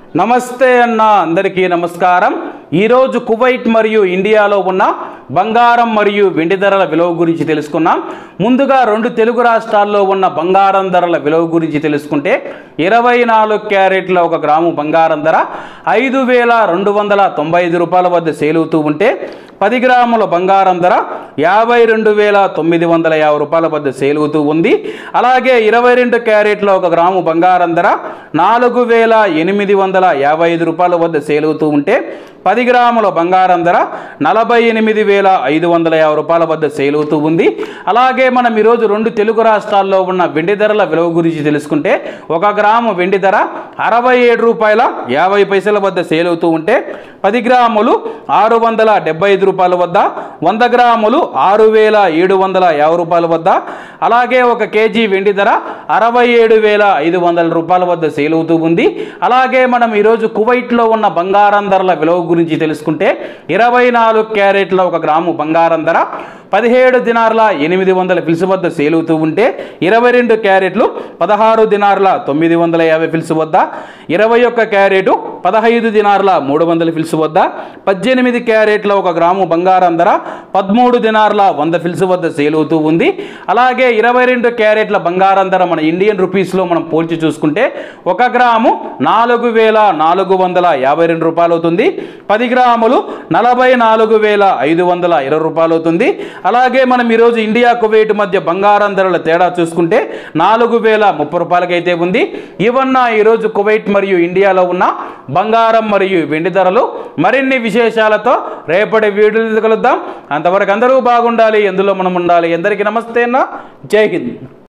నమస్తే అన్న అందరికీ నమస్కారం ఈరోజు కువైట్ మరియు ఇండియాలో ఉన్న బంగారం మరియు వెండి ధరల విలువ గురించి తెలుసుకున్నాం ముందుగా రెండు తెలుగు రాష్ట్రాల్లో ఉన్న బంగారం ధరల విలువ గురించి తెలుసుకుంటే ఇరవై నాలుగు క్యారెట్ల ఒక గ్రాము బంగారం ధర ఐదు వేల రెండు వందల తొంభై ఐదు రూపాయల వద్ద సేలుతూ ఉంటే పది గ్రాముల బంగారం ధర యాభై రెండు వేల తొమ్మిది వందల యాభై రూపాయల వద్ద సేలుతూ ఉంది అలాగే ఇరవై రెండు క్యారెట్ల ఒక గ్రాము బంగారం ధర నాలుగు వేల ఎనిమిది వందల యాభై ఐదు రూపాయల వద్ద సేలుతూ ఉంటే పది గ్రాముల బంగారం ధర నలభై ఎనిమిది వేల ఐదు వందల యాభై రూపాయల వద్ద సేలుతూ ఉంది అలాగే మనం ఈరోజు రెండు తెలుగు రాష్ట్రాల్లో ఉన్న వెండి ధరల విలువ గురించి తెలుసుకుంటే ఒక గ్రాము వెండి ధర అరవై ఏడు రూపాయల యాభై పైసల వద్ద సేలుతూ ఉంటే పది గ్రాములు ఆరు వందల డెబ్బై ఐదు రూపాయల వద్ద వంద గ్రాములు ఆరు వేల ఏడు వందల యాభై రూపాయల వద్ద అలాగే ఒక కేజీ వెండి ధర అరవై ఏడు వేల ఐదు వందల రూపాయల వద్ద సేల్ అవుతూ ఉంది అలాగే మనం ఈరోజు కువైట్లో ఉన్న బంగారం ధరల విలువ గురించి తెలుసుకుంటే ఇరవై నాలుగు క్యారెట్ల ఒక గ్రాము బంగారం ధర పదిహేడు దినార్ల ఎనిమిది వందల ఫిల్స్ వద్ద సేల్ అవుతూ ఉంటే ఇరవై రెండు క్యారెట్లు పదహారు దినార్ల తొమ్మిది వందల యాభై ఫిల్స్ వద్ద ఇరవై ఒక్క క్యారెట్ పదహైదు దినార్ల మూడు వందల ఫిల్స్ వద్ద పద్దెనిమిది క్యారెట్ల ఒక గ్రాము బంగారం ధర పదమూడు దినార్ల వంద ఫిల్స్ వద్ద సేల్ అవుతూ ఉంది అలాగే ఇరవై రెండు క్యారెట్ల బంగారం ధర మన ఇండియన్ రూపీస్లో మనం పోల్చి చూసుకుంటే ఒక గ్రాము నాలుగు వేల నాలుగు వందల యాభై రెండు రూపాయలు అవుతుంది పది గ్రాములు నలభై నాలుగు వేల ఐదు వందల ఇరవై రూపాయలు అవుతుంది అలాగే మనం ఈరోజు ఇండియా కువైట్ మధ్య బంగారం ధరల తేడా చూసుకుంటే నాలుగు వేల ముప్పై రూపాయలకైతే ఉంది ఇవన్న ఈరోజు కువైట్ మరియు ఇండియాలో ఉన్న బంగారం మరియు వెండి ధరలు మరిన్ని విశేషాలతో రేపటి వీడియోలు కలుద్దాం అంతవరకు అందరూ బాగుండాలి ఎందులో మనం ఉండాలి అందరికీ నమస్తే అన్న జై హింద్